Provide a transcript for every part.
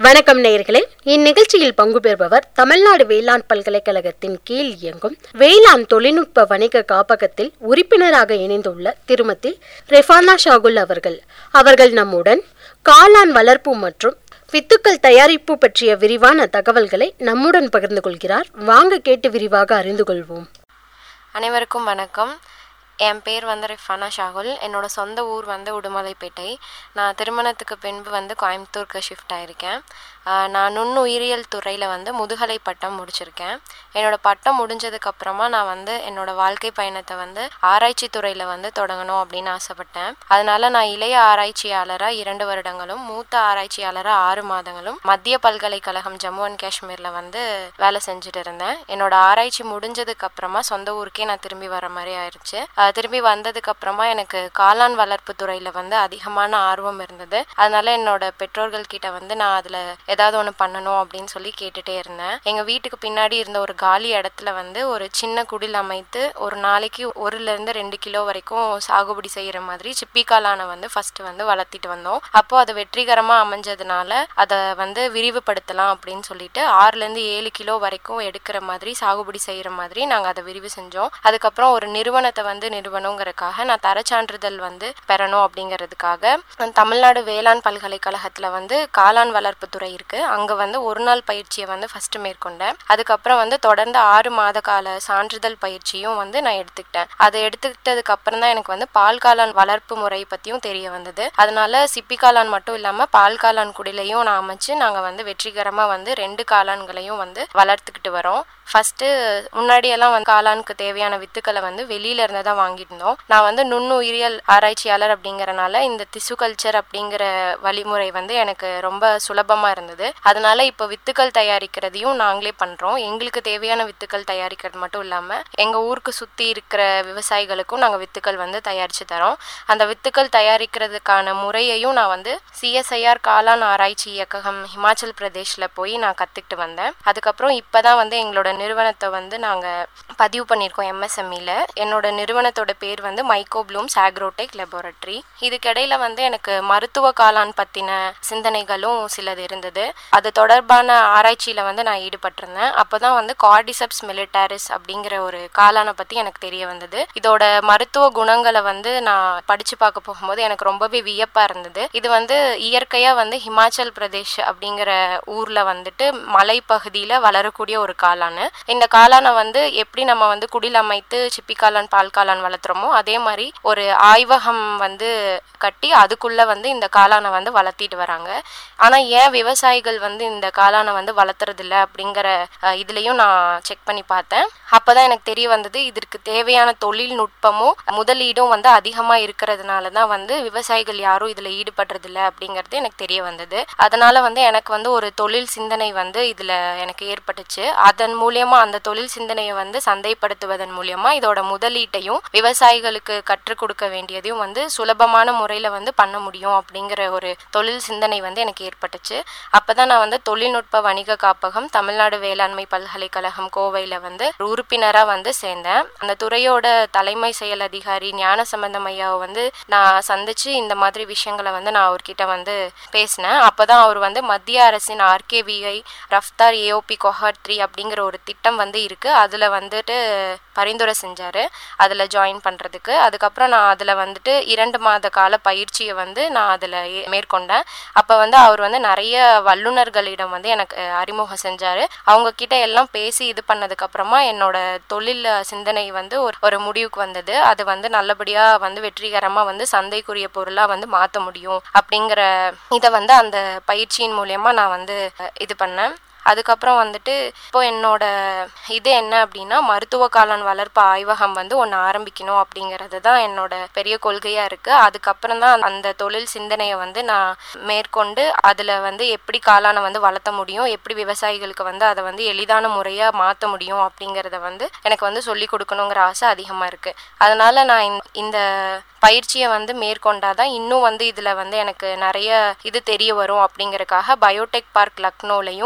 வணக்கம் நேயர்களே இந்நிகழ்ச்சியில் பங்கு பெறுபவர் தமிழ்நாடு வேளாண் பல்கலைக்கழகத்தின் கீழ் இயங்கும் வேளாண் தொழில்நுட்ப வணிக காப்பகத்தில் உறுப்பினராக இணைந்துள்ள திருமதி ரெஃபானா ஷாகுல் அவர்கள் அவர்கள் நம்முடன் காளான் வளர்ப்பு மற்றும் வித்துக்கள் தயாரிப்பு பற்றிய விரிவான தகவல்களை நம்முடன் பகிர்ந்து கொள்கிறார் வாங்க கேட்டு விரிவாக அறிந்து கொள்வோம் அனைவருக்கும் வணக்கம் என் பேர் வந்து ரிஃபானா ஷாகுல் என்னோட சொந்த ஊர் வந்து உடுமலைப்பேட்டை நான் திருமணத்துக்கு பின்பு வந்து கோயம்புத்தூருக்கு ஷிஃப்ட் ஆயிருக்கேன் ஆஹ் நான் நுண்ணுயிரியல் துறையில் வந்து முதுகலை பட்டம் முடிச்சிருக்கேன் என்னோட பட்டம் முடிஞ்சதுக்கப்புறமா நான் வந்து என்னோட வாழ்க்கை பயணத்தை வந்து ஆராய்ச்சி துறையில் வந்து தொடங்கணும் அப்படின்னு ஆசைப்பட்டேன் அதனால நான் இளைய ஆராய்ச்சியாளராக இரண்டு வருடங்களும் மூத்த ஆராய்ச்சியாளராக ஆறு மாதங்களும் மத்திய பல்கலைக்கழகம் ஜம்மு அண்ட் காஷ்மீரில் வந்து வேலை செஞ்சுட்டு இருந்தேன் என்னோட ஆராய்ச்சி முடிஞ்சதுக்கு அப்புறமா சொந்த ஊருக்கே நான் திரும்பி வர மாதிரி ஆயிடுச்சு அஹ் திரும்பி வந்ததுக்கு அப்புறமா எனக்கு காளான் வளர்ப்பு துறையில வந்து அதிகமான ஆர்வம் இருந்தது அதனால என்னோட பெற்றோர்கள் கிட்ட வந்து நான் அதுல ஏதாவது ஒன்று பண்ணணும் அப்படின்னு சொல்லி கேட்டுட்டே இருந்தேன் எங்க வீட்டுக்கு பின்னாடி இருந்த ஒரு காலி இடத்துல வந்து ஒரு சின்ன குடில் அமைத்து ஒரு நாளைக்கு ஒருல இருந்து ரெண்டு கிலோ வரைக்கும் சாகுபடி செய்யற மாதிரி சிப்பி காளானை வந்து ஃபர்ஸ்ட் வந்து வளர்த்திட்டு வந்தோம் அப்போ அது வெற்றிகரமா அமைஞ்சதுனால அதை வந்து விரிவுபடுத்தலாம் அப்படின்னு சொல்லிட்டு ஆறுல இருந்து ஏழு கிலோ வரைக்கும் எடுக்கிற மாதிரி சாகுபடி செய்யற மாதிரி நாங்க அதை விரிவு செஞ்சோம் அதுக்கப்புறம் ஒரு நிறுவனத்தை வந்து நிறுவனங்கிறதுக்காக நான் தரச்சான்றிதழ் வந்து பெறணும் அப்படிங்கிறதுக்காக நான் தமிழ்நாடு வேளாண் பல்கலைக்கழகத்துல வந்து காளான் வளர்ப்பு துறை இருக்கு அங்க வந்து ஒரு நாள் பயிற்சியை வந்து ஃபர்ஸ்ட் மேற்கொண்டேன் அதுக்கப்புறம் வந்து தொடர்ந்து ஆறு மாத கால சான்றிதழ் பயிற்சியும் வந்து நான் எடுத்துக்கிட்டேன் அதை எடுத்துக்கிட்டதுக்கு அப்புறம் தான் எனக்கு வந்து பால் காளான் வளர்ப்பு முறை பத்தியும் தெரிய வந்தது அதனால சிப்பி காளான் மட்டும் இல்லாம பால் காளான் குடிலையும் நான் அமைச்சு நாங்க வந்து வெற்றிகரமா வந்து ரெண்டு காளான்களையும் வந்து வளர்த்துக்கிட்டு வரோம் ஃபர்ஸ்ட் முன்னாடியெல்லாம் வந்து காளானுக்கு தேவையான வித்துக்களை வந்து வெளியில இருந்து தான் வாங்கிட்டு இருந்தோம் நான் வந்து நுண்ணுயிரியல் ஆராய்ச்சியாளர் அப்படிங்கறனால இந்த திசு கல்ச்சர் அப்படிங்கிற வழிமுறை வந்து எனக்கு ரொம்ப சுலபமா இருந்தது அதனால இப்போ வித்துக்கள் தயாரிக்கிறதையும் நாங்களே பண்றோம் எங்களுக்கு தேவையான வித்துக்கள் தயாரிக்கிறது மட்டும் இல்லாம எங்க ஊருக்கு சுத்தி இருக்கிற விவசாயிகளுக்கும் நாங்க வித்துக்கள் வந்து தயாரிச்சு தரோம் அந்த வித்துக்கள் தயாரிக்கிறதுக்கான முறையையும் நான் வந்து சிஎஸ்ஐஆர் காளான் ஆராய்ச்சி இயக்ககம் ஹிமாச்சல் பிரதேஷ்ல போய் நான் கத்துக்கிட்டு வந்தேன் அதுக்கப்புறம் இப்பதான் வந்து எங்களோட நிறுவனத்தை வந்து நாங்க பதிவு பண்ணியிருக்கோம் எம்எஸ்எம்இல என்னோட நிறுவனத்தோட பேர் வந்து மைக்கோ ப்ளூம்ஸ் ஆக்ரோடெக் லெபார்டரி இதுக்கிடையில வந்து எனக்கு மருத்துவ காளான் பத்தின சிந்தனைகளும் சிலது இருந்தது அது தொடர்பான ஆராய்ச்சியில வந்து நான் ஈடுபட்டிருந்தேன் அப்பதான் வந்து கார்டிசப்ஸ் மிலிட்டாரிஸ் அப்படிங்கிற ஒரு காளானை பத்தி எனக்கு தெரிய வந்தது இதோட மருத்துவ குணங்களை வந்து நான் படிச்சு பார்க்க போகும்போது எனக்கு ரொம்பவே வியப்பா இருந்தது இது வந்து இயற்கையா வந்து ஹிமாச்சல் பிரதேஷ் அப்படிங்கிற ஊர்ல வந்துட்டு மலைப்பகுதியில வளரக்கூடிய ஒரு காளான் இந்த காளானை வந்து எப்படி நம்ம வந்து குடில் அமைத்து சிப்பி காளான் பால் காளான் வளர்த்துறோமோ அதே மாதிரி ஒரு ஆய்வகம் வந்து கட்டி அதுக்குள்ள வந்து இந்த காளானை வந்து வளர்த்திட்டு வராங்க ஆனா ஏன் விவசாயிகள் வந்து இந்த காளானை வந்து வளர்த்துறது இல்ல அப்படிங்கிற அஹ், இதுலயும் நான் செக் பண்ணி பார்த்தேன் அப்பதான் எனக்கு தெரிய வந்தது இதற்கு தேவையான தொழில்நுட்பமும் முதலீடும் வந்து அதிகமா இருக்கிறதுனால தான் வந்து விவசாயிகள் யாரும் இதுல ஈடுபடுறது இல்ல அப்படிங்கிறது எனக்கு தெரிய வந்தது அதனால வந்து எனக்கு வந்து ஒரு தொழில் சிந்தனை வந்து இதுல எனக்கு ஏற்பட்டுச்சு அதன் மூலியமா அந்த தொழில் சிந்தனையை வந்து சந்தைப்படுத்துவதன் மூலியமா இதோட முதலீட்டையும் விவசாயிகளுக்கு கற்றுக் கொடுக்க வேண்டியதையும் வந்து சுலபமான முறையில வந்து பண்ண முடியும் அப்படிங்கிற ஒரு தொழில் சிந்தனை வந்து எனக்கு ஏற்பட்டுச்சு அப்பதான் நான் வந்து தொழில்நுட்ப வணிக காப்பகம் தமிழ்நாடு வேளாண்மை பல்கலைக்கழகம் கோவையில வந்து ஒரு உறுப்பினரா வந்து சேர்ந்தேன் அந்த துறையோட தலைமை செயல் அதிகாரி ஞான சம்பந்தம் ஐயாவை வந்து நான் சந்திச்சு இந்த மாதிரி விஷயங்களை வந்து நான் அவர்கிட்ட வந்து பேசினேன் அப்பதான் அவர் வந்து மத்திய அரசின் RKVY Raftaar AOP cohort three அப்படிங்கிற ஒரு திட்டம் வந்து இருக்கு அதுல வந்துட்டு பரிந்துரை செஞ்சாரு அதுல ஜாயின் பண்றதுக்கு அதுக்கப்புறம் நான் அதுல வந்துட்டு இரண்டு மாத கால பயிற்சியை வந்து நான் அதுல ஏ- மேற்கொண்டேன் அப்ப வந்து அவர் வந்து நிறைய வல்லுநர்களிடம் வந்து எனக்கு அஹ், அறிமுகம் செஞ்சாரு அவங்க கிட்ட எல்லாம் பேசி இது பண்ணதுக்கு அப்புறமா என்னோட தொழில் அஹ், சிந்தனை வந்து ஒரு ஒரு முடிவுக்கு வந்தது அது வந்து நல்லபடியா வந்து வெற்றிகரமா வந்து சந்தைக்குரிய பொருளா வந்து மாத்த முடியும் அப்படிங்கிற இதை வந்து அந்த பயிற்சியின் மூலியமா நான் வந்து அஹ், இது பண்ணேன் அதுக்கப்புறம் வந்துட்டு இப்போ என்னோட இது என்ன அப்படின்னா மருத்துவ காளான் வளர்ப்பு ஆய்வகம் வந்து ஒன்று ஆரம்பிக்கணும் அப்படிங்கிறது தான் என்னோட பெரிய கொள்கையாக இருக்குது அதுக்கப்புறம் தான் அந்த தொழில் சிந்தனையை வந்து நான் மேற்கொண்டு அதில் வந்து எப்படி காளானை வந்து வளர்த்த முடியும் எப்படி விவசாயிகளுக்கு வந்து அதை வந்து எளிதான முறையாக மாற்ற முடியும் அப்படிங்கிறத வந்து எனக்கு வந்து சொல்லி கொடுக்கணுங்கிற ஆசை அதிகமாக இருக்குது அதனால நான் இந்த- இந்த பயிற்சியை வந்து மேற்கொண்டாதான் இன்னும் வந்து இதில் வந்து எனக்கு நிறைய இது தெரிய வரும் அப்படிங்கறக்காக பயோடெக் பார்க் லக்னோலையும் அஹ்,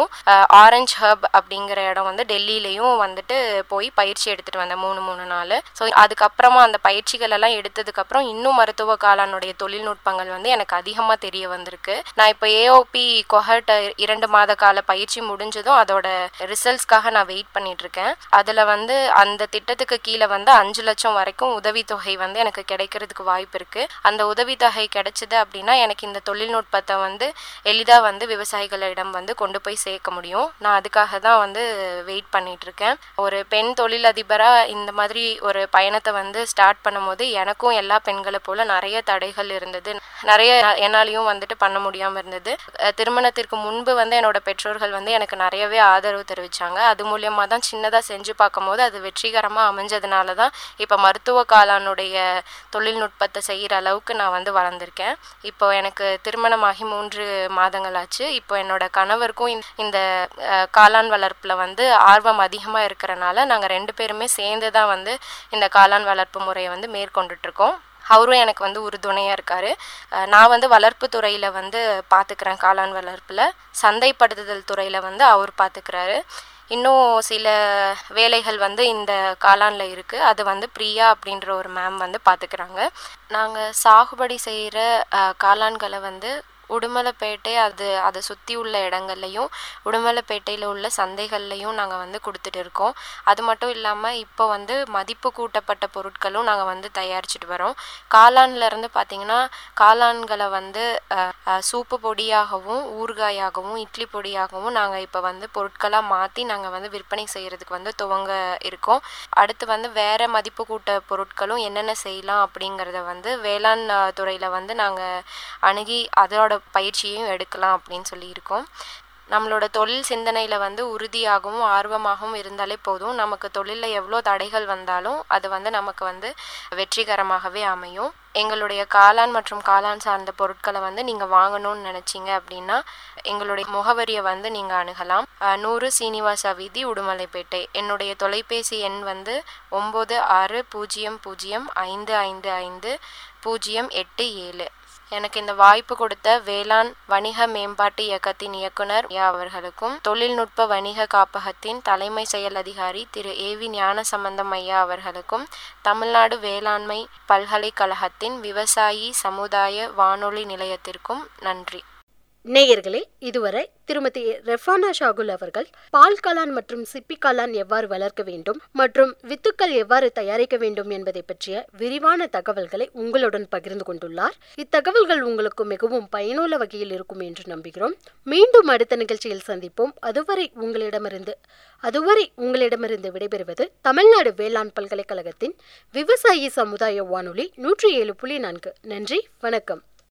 ஆரஞ்ச் ஹர்ப் அப்படிங்கிற இடம் வந்து டெல்லியிலையும் வந்துட்டு போய் பயிற்சி எடுத்துட்டு வந்தேன் மூணு மூணு நாள் ஸோ அதுக்கப்புறமா அந்த பயிற்சிகள் எல்லாம் எடுத்ததுக்கப்புறம் இன்னும் மருத்துவ காளானுடைய தொழில்நுட்பங்கள் வந்து எனக்கு அதிகமாக தெரிய வந்திருக்கு நான் இப்போ ஏஓபி கொஹர்ட் இரண்டு மாத கால பயிற்சி முடிஞ்சதும் அதோட ரிசல்ட்ஸ்க்காக நான் வெயிட் பண்ணிட்டு இருக்கேன் அதில் வந்து அந்த திட்டத்துக்கு கீழே வந்து அஞ்சு லட்சம் வரைக்கும் உதவித்தொகை வந்து எனக்கு கிடைக்கிறதுக்கு வாய்ப்பு இருக்கு அந்த உதவித்தொகை கிடைச்சது அப்படின்னா எனக்கு இந்த தொழில்நுட்பத்தை வந்து எளிதாக வந்து விவசாயிகளிடம் வந்து கொண்டு போய் சேர்க்க முடியும் நான் அதுக்காக தான் வந்து வெயிட் பண்ணிட்டு இருக்கேன் ஒரு பெண் தொழிலதிபராக இந்த மாதிரி ஒரு பயணத்தை வந்து ஸ்டார்ட் பண்ணும்போது எனக்கும் எல்லா பெண்களை போல நிறைய தடைகள் இருந்தது நிறைய என்னாலையும் வந்துட்டு பண்ண முடியாமல் இருந்தது அஹ் திருமணத்திற்கு முன்பு வந்து என்னோட பெற்றோர்கள் வந்து எனக்கு நிறையவே ஆதரவு தெரிவிச்சாங்க அது மூலியமாக தான் சின்னதாக செஞ்சு பார்க்கும்போது அது வெற்றிகரமாக அமைஞ்சதுனால தான் இப்போ மருத்துவ காலானுடைய தொழில்நுட்பத்தை செய்கிற அளவுக்கு நான் வந்து வளர்ந்துருக்கேன் இப்போ எனக்கு திருமணமாகி மூன்று மாதங்கள் ஆச்சு இப்போ என்னோட கணவருக்கும் இந்த- இந்த அஹ், காளான் வளர்ப்பில் வந்து ஆர்வம் அதிகமாக இருக்கிறனால நாங்கள் ரெண்டு பேருமே சேர்ந்து தான் வந்து இந்த காளான் வளர்ப்பு முறையை வந்து மேற்கொண்டுட்டு இருக்கோம் அவரும் எனக்கு வந்து உறுதுணையாக இருக்கார் நான் வந்து வளர்ப்பு துறையில் வந்து பார்த்துக்கிறேன் காளான் வளர்ப்பில் சந்தைப்படுத்துதல் துறையில் வந்து அவர் பார்த்துக்கிறாரு இன்னும் சில வேலைகள் வந்து இந்த காளானில் இருக்குது அது வந்து பிரியா அப்படின்ற ஒரு மேம் வந்து பார்த்துக்கிறாங்க நாங்கள் சாகுபடி செய்கிற காளான்களை வந்து உடுமலைப்பேட்டை அது அதை சுற்றி உள்ள இடங்கள்லையும் உடுமலைப்பேட்டையில் உள்ள சந்தைகள்லையும் நாங்கள் வந்து கொடுத்துட்டு இருக்கோம் அது மட்டும் இல்லாமல் இப்போ வந்து மதிப்பு கூட்டப்பட்ட பொருட்களும் நாங்கள் வந்து தயாரிச்சுட்டு வரோம் காளான்ல இருந்து பார்த்தீங்கன்னா காளான்களை வந்து அஹ், அஹ், சூப்பு பொடியாகவும் ஊறுகாயாகவும் இட்லி பொடியாகவும் நாங்கள் இப்போ வந்து பொருட்களாக மாற்றி நாங்கள் வந்து விற்பனை செய்கிறதுக்கு வந்து துவங்க இருக்கோம் அடுத்து வந்து வேறு மதிப்பு கூட்ட பொருட்களும் என்னென்ன செய்யலாம் அப்படிங்கிறத வந்து வேளாண் துறையில் வந்து நாங்கள் அணுகி அதோட பயிற்சியையும் எடுக்கலாம் அப்படின்னு சொல்லி இருக்கோம் நம்மளோட தொழில் சிந்தனையில் வந்து உறுதியாகவும் ஆர்வமாகவும் இருந்தாலே போதும் நமக்கு தொழிலில் எவ்வளோ தடைகள் வந்தாலும் அது வந்து நமக்கு வந்து வெற்றிகரமாகவே அமையும் எங்களுடைய காளான் மற்றும் காளான் சார்ந்த பொருட்களை வந்து நீங்கள் வாங்கணும்னு நினச்சிங்க அப்படின்னா எங்களுடைய முகவரியை வந்து நீங்கள் அணுகலாம் அஹ், நூறு சீனிவாசா வீதி உடுமலைப்பேட்டை என்னுடைய தொலைபேசி எண் வந்து ஒம்பது ஆறு பூஜ்ஜியம் பூஜ்ஜியம் ஐந்து ஐந்து ஐந்து பூஜ்ஜியம் எட்டு ஏழு எனக்கு இந்த வாய்ப்பு கொடுத்த வேளாண் வணிக மேம்பாட்டு இயக்கத்தின் இயக்குனர் ஐயா அவர்களுக்கும் தொழில்நுட்ப வணிக காப்பகத்தின் தலைமை செயல் அதிகாரி திரு ஏவி ஞானசம்பந்தம் ஐயா அவர்களுக்கும் தமிழ்நாடு வேளாண்மை பல்கலைக்கழகத்தின் விவசாயி சமுதாய வானொலி நிலையத்திற்கும் நன்றி நேயர்களே இதுவரை திருமதி ரெஃபானா ஷாகுல் அவர்கள் பால் காளான் மற்றும் சிப்பி காளான் எவ்வாறு வளர்க்க வேண்டும் மற்றும் வித்துக்கள் எவ்வாறு தயாரிக்க வேண்டும் என்பதை பற்றிய விரிவான தகவல்களை உங்களுடன் பகிர்ந்து கொண்டுள்ளார் இத்தகவல்கள் உங்களுக்கு மிகவும் பயனுள்ள வகையில் இருக்கும் என்று நம்புகிறோம் மீண்டும் அடுத்த நிகழ்ச்சியில் சந்திப்போம் அதுவரை உங்களிடமிருந்து அதுவரை உங்களிடமிருந்து விடைபெறுவது தமிழ்நாடு வேளாண் பல்கலைக்கழகத்தின் விவசாயி சமுதாய வானொலி நூற்றி ஏழு புள்ளி நான்கு நன்றி வணக்கம்